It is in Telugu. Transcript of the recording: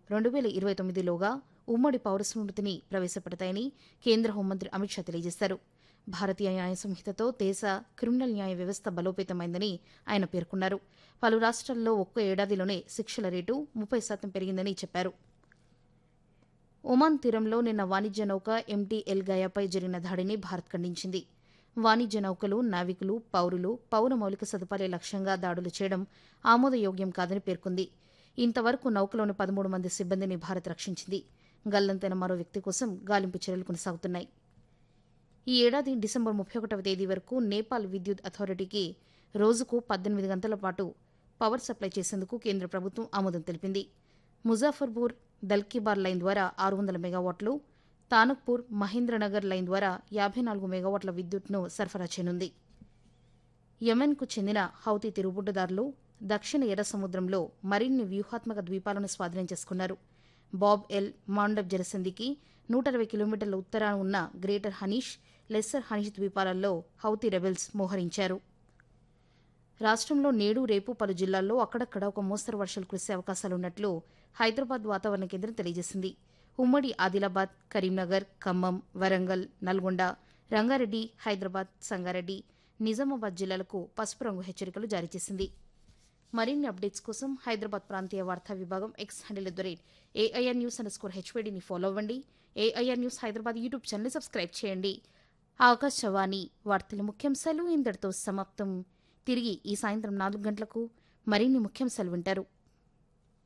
రెండు వేల ఇరవై తొమ్మిదిలోగా ఉమ్మడి పౌర స్మృతిని ప్రవేశపెడతాయని కేంద్ర హోంమంత్రి అమిత్ షా తెలియజేశారు భారతీయ న్యాయ సంహితతో దేశ క్రిమినల్ న్యాయ వ్యవస్థ బలోపేతమైందని ఆయన పేర్కొన్నారు పలు రాష్ట్రాల్లో ఒక్క ఏడాదిలోనే శిక్షల రేటు ముప్పై శాతం పెరిగిందని చెప్పారు ఒమాన్ తీరంలో నిన్న వాణిజ్య నౌక ఎంటీ ఎల్ గయాపై జరిగిన దాడిని భారత్ ఖండించింది వాణిజ్య నౌకలు నావికులు పౌరులు పౌర మౌలిక సదుపాయాల లక్ష్యంగా దాడులు చేయడం ఆమోదయోగ్యం కాదని పేర్కొంది ఇంతవరకు నౌకలోని పదమూడు మంది సిబ్బందిని భారత్ రక్షించింది గల్లంతైన మరో వ్యక్తి కోసం గాలింపు చర్యలు కొనసాగుతున్నాయి ఈ ఏడాది డిసెంబర్ ముప్పై ఒకటవ తేదీ వరకు నేపాల్ విద్యుత్ అథారిటీకి రోజుకు పద్దెనిమిది గంటల పాటు పవర్ సప్లై చేసేందుకు కేంద్ర ప్రభుత్వం ఆమోదం తెలిపింది ముజాఫర్పూర్ దల్కిబార్ లైన్ ద్వారా ఆరు వందల మెగావాట్లు తానక్పూర్ మహేంద్రనగర్ లైన్ ద్వారా యాభై నాలుగు మెగావాట్ల విద్యుత్ను సరఫరా చేయనుంది యెమెన్కు చెందిన హౌతీ తిరుగుబుడ్డదారులు దక్షిణ ఎర్ర సముద్రంలో మరిన్ని వ్యూహాత్మక ద్వీపాలను స్వాధీనం చేసుకున్నారు బాబ్ ఎల్ మాండబ్ జలసంధికి నూట ఇరవై కిలోమీటర్ల ఉత్తరాన ఉన్న గ్రేటర్ హనీష్ లెస్సర్ హనీష్ ద్వీపాలలో హౌతీ రెబెల్స్ మోహరించారు రాష్ట్రంలో నేడు రేపు పలు జిల్లాల్లో అక్కడక్కడ ఒక మోస్తరు వర్షాలు కురిసే అవకాశాలున్నట్లు హైదరాబాద్ వాతావరణ కేంద్రం తెలియజేసింది ఉమ్మడి ఆదిలాబాద్ కరీంనగర్ ఖమ్మం వరంగల్ నల్గొండ రంగారెడ్డి హైదరాబాద్ సంగారెడ్డి నిజామాబాద్ జిల్లాలకు పసుపు రంగు హెచ్చరికలు జారీ చేసింది మరిన్ని అప్డేట్స్ కోసం హైదరాబాద్ ప్రాంతీయ వార్తా విభాగం X handle at the rate AIR news underscore హెచ్వేడిని ఫాలో అవ్వండి AIR news Hyderabad YouTube channel subscribe చేయండి ఆకాశవాణి వార్తల ముఖ్యాంశాలు ఇంతటితో సమాప్తం తిరిగి ఈ సాయంత్రం నాలుగు గంటలకు మరిన్ని ముఖ్యాంశాలు వింటారు